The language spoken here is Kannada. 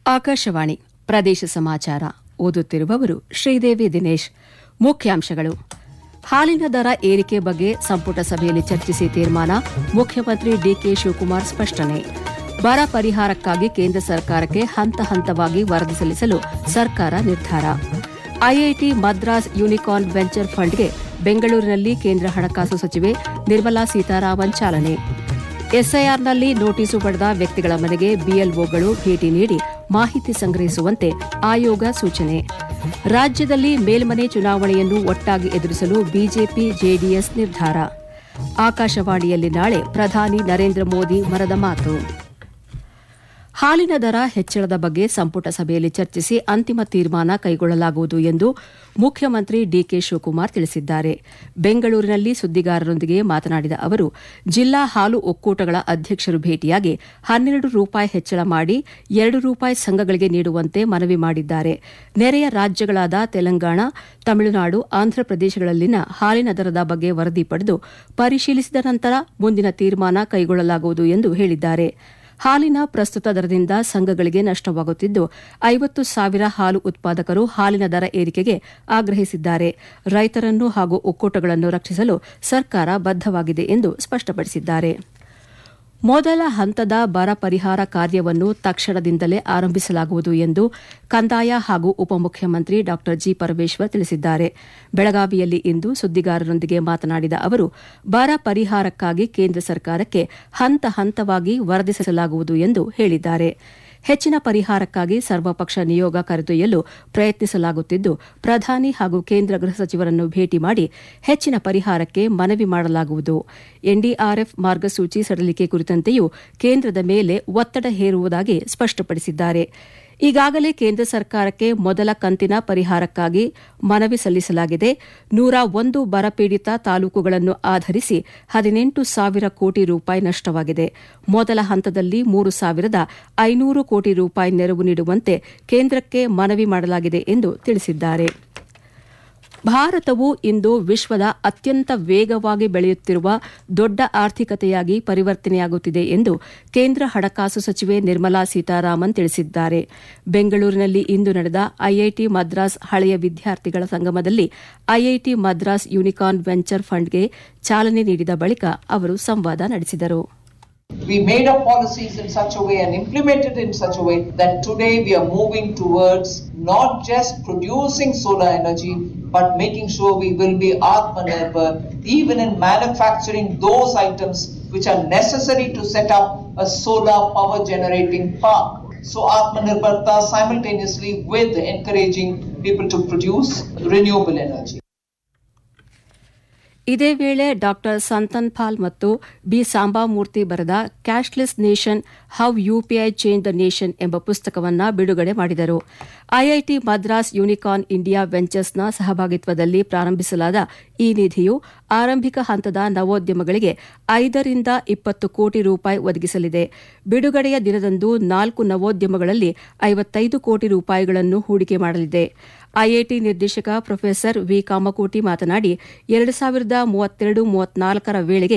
ಆಕಾಶವಾಣಿ ಪ್ರದೇಶ ಸಮಾಚಾರ ಓದುತ್ತಿರುವವರು ಶ್ರೀದೇವಿ ದಿನೇಶ್ ಮುಖ್ಯಾಂಶಗಳು ಹಾಲಿನ ದರ ಏರಿಕೆ ಬಗ್ಗೆ ಸಂಪುಟ ಸಭೆಯಲ್ಲಿ ಚರ್ಚಿಸಿ ತೀರ್ಮಾನ ಮುಖ್ಯಮಂತ್ರಿ ಡಿಕೆ ಶಿವಕುಮಾರ್ ಸ್ಪಷ್ಟನೆ ಬರ ಪರಿಹಾರಕ್ಕಾಗಿ ಕೇಂದ್ರ ಸರ್ಕಾರಕ್ಕೆ ಹಂತ ಹಂತವಾಗಿ ವರದಿ ಸಲ್ಲಿಸಲು ಸರ್ಕಾರ ನಿರ್ಧಾರ ಐಐಟಿ ಮದ್ರಾಸ್ ಯೂನಿಕಾರ್ನ್ ವೆಂಚರ್ ಫಂಡ್ಗೆ ಬೆಂಗಳೂರಿನಲ್ಲಿ ಕೇಂದ್ರ ಹಣಕಾಸು ಸಚಿವೆ ನಿರ್ಮಲಾ ಸೀತಾರಾಮನ್ ಚಾಲನೆ ಎಸ್ಐಆರ್ನಲ್ಲಿ ನೋಟಿಸು ಪಡೆದ ವ್ಯಕ್ತಿಗಳ ಮನೆಗೆ ಬಿಎಲ್ಒಗಳು ಭೇಟಿ ನೀಡಿ ಮಾಹಿತಿ ಸಂಗ್ರಹಿಸುವಂತೆ ಆಯೋಗ ಸೂಚನೆ ರಾಜ್ಯದಲ್ಲಿ ಮೇಲ್ಮನೆ ಚುನಾವಣೆಯನ್ನು ಒಟ್ಟಾಗಿ ಎದುರಿಸಲು ಬಿಜೆಪಿ ಜೆಡಿಎಸ್ ನಿರ್ಧಾರ ಆಕಾಶವಾಣಿಯಲ್ಲಿ ನಾಳೆ ಪ್ರಧಾನಿ ನರೇಂದ್ರ ಮೋದಿ ಮರದ ಮಾತು ಹಾಲಿನ ದರ ಹೆಚ್ಚಳದ ಬಗ್ಗೆ ಸಂಪುಟ ಸಭೆಯಲ್ಲಿ ಚರ್ಚಿಸಿ ಅಂತಿಮ ತೀರ್ಮಾನ ಕೈಗೊಳ್ಳಲಾಗುವುದು ಎಂದು ಮುಖ್ಯಮಂತ್ರಿ ಡಿಕೆ ಶಿವಕುಮಾರ್ ತಿಳಿಸಿದ್ದಾರೆ ಬೆಂಗಳೂರಿನಲ್ಲಿ ಸುದ್ದಿಗಾರರೊಂದಿಗೆ ಮಾತನಾಡಿದ ಅವರು ಜಿಲ್ಲಾ ಹಾಲು ಒಕ್ಕೂಟಗಳ ಅಧ್ಯಕ್ಷರು ಭೇಟಿಯಾಗಿ ಹನ್ನೆರಡು ರೂಪಾಯಿ ಹೆಚ್ಚಳ ಮಾಡಿ ಎರಡು ರೂಪಾಯಿ ಸಂಘಗಳಿಗೆ ನೀಡುವಂತೆ ಮನವಿ ಮಾಡಿದ್ದಾರೆ ನೆರೆಯ ರಾಜ್ಯಗಳಾದ ತೆಲಂಗಾಣ ತಮಿಳುನಾಡು ಆಂಧ್ರಪ್ರದೇಶಗಳಲ್ಲಿನ ಹಾಲಿನ ದರದ ಬಗ್ಗೆ ವರದಿ ಪಡೆದು ಪರಿಶೀಲಿಸಿದ ನಂತರ ಮುಂದಿನ ತೀರ್ಮಾನ ಕೈಗೊಳ್ಳಲಾಗುವುದು ಎಂದು ಹೇಳಿದ್ದಾರೆ ಹಾಲಿನ ಪ್ರಸ್ತುತ ದರದಿಂದ ಸಂಘಗಳಿಗೆ ನಷ್ಟವಾಗುತ್ತಿದ್ದು ಐವತ್ತು ಸಾವಿರ ಹಾಲು ಉತ್ಪಾದಕರು ಹಾಲಿನ ದರ ಏರಿಕೆಗೆ ಆಗ್ರಹಿಸಿದ್ದಾರೆ ರೈತರನ್ನು ಹಾಗೂ ಒಕ್ಕೂಟಗಳನ್ನು ರಕ್ಷಿಸಲು ಸರ್ಕಾರ ಬದ್ದವಾಗಿದೆ ಎಂದು ಸ್ಪಷ್ಟಪಡಿಸಿದ್ದಾರೆ ಮೊದಲ ಹಂತದ ಬರ ಪರಿಹಾರ ಕಾರ್ಯವನ್ನು ತಕ್ಷಣದಿಂದಲೇ ಆರಂಭಿಸಲಾಗುವುದು ಎಂದು ಕಂದಾಯ ಹಾಗೂ ಉಪಮುಖ್ಯಮಂತ್ರಿ ಡಾ ಜಿ ಪರಮೇಶ್ವರ್ ತಿಳಿಸಿದ್ದಾರೆ ಬೆಳಗಾವಿಯಲ್ಲಿ ಇಂದು ಸುದ್ದಿಗಾರರೊಂದಿಗೆ ಮಾತನಾಡಿದ ಅವರು ಬರ ಪರಿಹಾರಕ್ಕಾಗಿ ಕೇಂದ್ರ ಸರ್ಕಾರಕ್ಕೆ ಹಂತ ಹಂತವಾಗಿ ವರದಿ ಸಲ್ಲಿಸಲಾಗುವುದು ಎಂದು ಹೇಳಿದ್ದಾರೆ ಹೆಚ್ಚಿನ ಪರಿಹಾರಕ್ಕಾಗಿ ಸರ್ವಪಕ್ಷ ನಿಯೋಗ ಕರೆದೊಯ್ಯಲು ಪ್ರಯತ್ನಿಸಲಾಗುತ್ತಿದ್ದು ಪ್ರಧಾನಿ ಹಾಗೂ ಕೇಂದ್ರ ಗೃಹ ಸಚಿವರನ್ನು ಭೇಟಿ ಮಾಡಿ ಹೆಚ್ಚಿನ ಪರಿಹಾರಕ್ಕೆ ಮನವಿ ಮಾಡಲಾಗುವುದು ಎನ್ಡಿಆರ್ಎಫ್ ಮಾರ್ಗಸೂಚಿ ಸಡಿಲಿಕೆ ಕುರಿತಂತೆಯೂ ಕೇಂದ್ರದ ಮೇಲೆ ಒತ್ತಡ ಹೇರುವುದಾಗಿ ಸ್ಪಷ್ಟಪಡಿಸಿದ್ದಾರೆ ಈಗಾಗಲೇ ಕೇಂದ್ರ ಸರ್ಕಾರಕ್ಕೆ ಮೊದಲ ಕಂತಿನ ಪರಿಹಾರಕ್ಕಾಗಿ ಮನವಿ ಸಲ್ಲಿಸಲಾಗಿದೆ ನೂರ ಒಂದು ಬರಪೀಡಿತ ತಾಲೂಕುಗಳನ್ನು ಆಧರಿಸಿ ಹದಿನೆಂಟು ಸಾವಿರ ಕೋಟಿ ರೂಪಾಯಿ ನಷ್ಟವಾಗಿದೆ ಮೊದಲ ಹಂತದಲ್ಲಿ ಮೂರು ಸಾವಿರದ ಐನೂರು ಕೋಟಿ ರೂಪಾಯಿ ನೆರವು ನೀಡುವಂತೆ ಕೇಂದ್ರಕ್ಕೆ ಮನವಿ ಮಾಡಲಾಗಿದೆ ಎಂದು ತಿಳಿಸಿದ್ದಾರೆ ಭಾರತವು ಇಂದು ವಿಶ್ವದ ಅತ್ಯಂತ ವೇಗವಾಗಿ ಬೆಳೆಯುತ್ತಿರುವ ದೊಡ್ಡ ಆರ್ಥಿಕತೆಯಾಗಿ ಪರಿವರ್ತನೆಯಾಗುತ್ತಿದೆ ಎಂದು ಕೇಂದ್ರ ಹಣಕಾಸು ಸಚಿವೆ ನಿರ್ಮಲಾ ಸೀತಾರಾಮನ್ ತಿಳಿಸಿದ್ದಾರೆ ಬೆಂಗಳೂರಿನಲ್ಲಿ ಇಂದು ನಡೆದ ಐಐಟಿ ಮದ್ರಾಸ್ ಹಳೆಯ ವಿದ್ಯಾರ್ಥಿಗಳ ಸಂಗಮದಲ್ಲಿ ಐಐಟಿ ಮದ್ರಾಸ್ ಯೂನಿಕಾರ್ನ್ ವೆಂಚರ್ ಫಂಡ್ಗೆ ಚಾಲನೆ ನೀಡಿದ ಬಳಿಕ ಅವರು ಸಂವಾದ ನಡೆಸಿದರು We made up policies in such a way and implemented in such a way that today we are moving towards not just producing solar energy, but making sure we will be Atmanirbhar even in manufacturing those items which are necessary to set up a solar power generating park. So Atmanirbharta simultaneously with encouraging people to produce renewable energy. ಇದೇ ವೇಳೆ ಡಾ ಸಂತನ್ ಪಾಲ್ ಮತ್ತು ಬಿ ಸಾಂಬಾಮೂರ್ತಿ ಬರೆದ cashless nation how UPI change the nation ಎಂಬ ಪುಸ್ತಕವನ್ನು ಬಿಡುಗಡೆ ಮಾಡಿದರು ಐಐಟಿ ಮದ್ರಾಸ್ ಯೂನಿಕಾರ್ನ್ ಇಂಡಿಯಾ ವೆಂಚರ್ಸ್ನ ಸಹಭಾಗಿತ್ವದಲ್ಲಿ ಪ್ರಾರಂಭಿಸಲಾದ ಈ ನಿಧಿಯು ಆರಂಭಿಕ ಹಂತದ ನವೋದ್ಯಮಗಳಿಗೆ ಐದರಿಂದ ಇಪ್ಪತ್ತು ಕೋಟಿ ರೂಪಾಯಿ ಒದಗಿಸಲಿದೆ ಬಿಡುಗಡೆಯ ದಿನದಂದು ನಾಲ್ಕು ನವೋದ್ಯಮಗಳಲ್ಲಿ ಐವತ್ತೈದು ಕೋಟಿ ರೂಪಾಯಿಗಳನ್ನು ಹೂಡಿಕೆ ಮಾಡಲಿದೆ ಐಐಟಿ ನಿರ್ದೇಶಕ ಪ್ರೊಫೆಸರ್ ವಿ ಕಾಮಕೋಟಿ ಮಾತನಾಡಿ ಎರಡು ಸಾವಿರದ ಮೂವತ್ತೆರಡು ಮೂವತ್ನಾಲ್ಕರ ವೇಳೆಗೆ